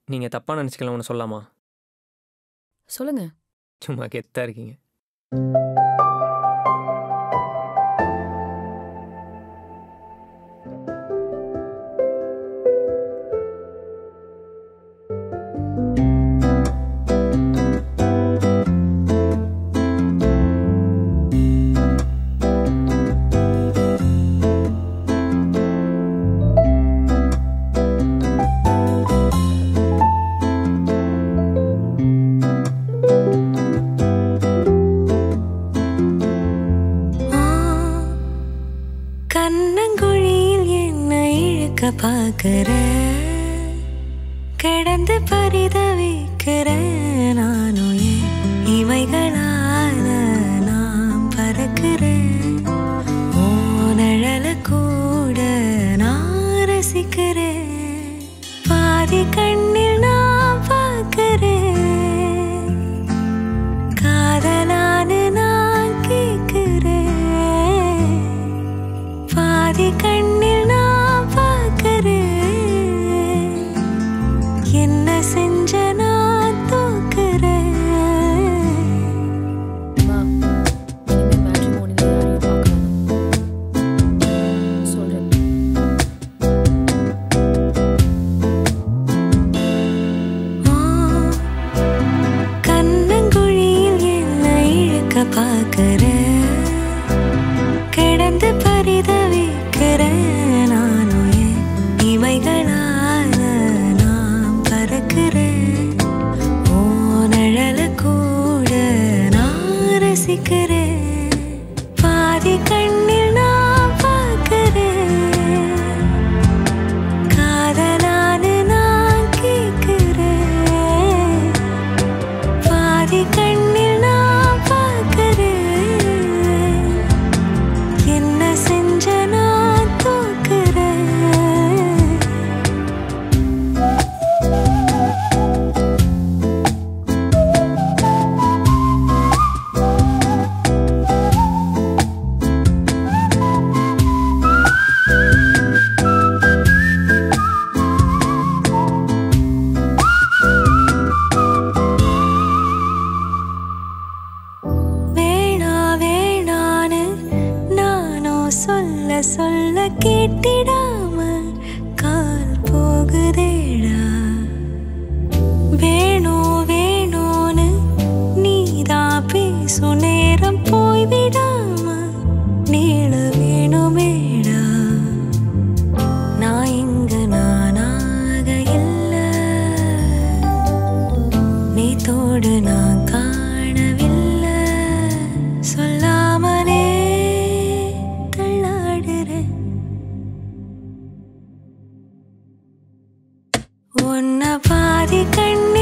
நீங்கள் தப்பாக நினச்சிக்கலாம் ஒன்று சொல்லாமா சொல்லுங்க சும்மா கெத்தாக இருக்கீங்க கண்ணங்குழியில் என்னை இழுக்க பார்க்கிற கிடந்து பரிதவிக்கிற நானும் என் இமைகளால நாம் பறக்கிறேன் ஓ நிழல கூட நான் ரசிக்கிறேன் பாதி கண்ணில் நான் பார்க்கிறேன் காதலான நான் கேட்கிறேன் பாதி கண்ணில் நான் பார்க்கிறேன் என்ன செஞ்ச நான் தூக்குறேன் மா இனிமே மேட்ரிமோனியில் யாரையும் பார்க்க வேணாம் சொல்கிறேன் ஓ, கண்ணங்குழியில் என்னை இழுக்க பார்க்கிற கிடந்து பரிதவிக்கிற நானும் என் இமைகளால நாம் பறக்கிறேன் ஓ நிழல கூட நான் ரசிக்கிறேன் பாதி கண்ணில் நான் பார்க்கிறேன் காதலான நான் கேட்கிறேன் பாதி கண்ணில் நான் பார்க்கிறேன் என்ன செஞ்ச நான் தூக்குறேன் வேணா வேணான்னு நானோ சொல்ல சொல்ல கேட்டிடாம கால் போகுதேடா வேணும் வேணும்னு நீதான் பேசும் நேரம் போய்விடாம நீள வேணுமேடா நான் இங்க நானாக இல்லை நீ தோடு நான் காணவில்லை சொல்லாமலே தள்ளாடுறேன் உன்னை பாதி கண்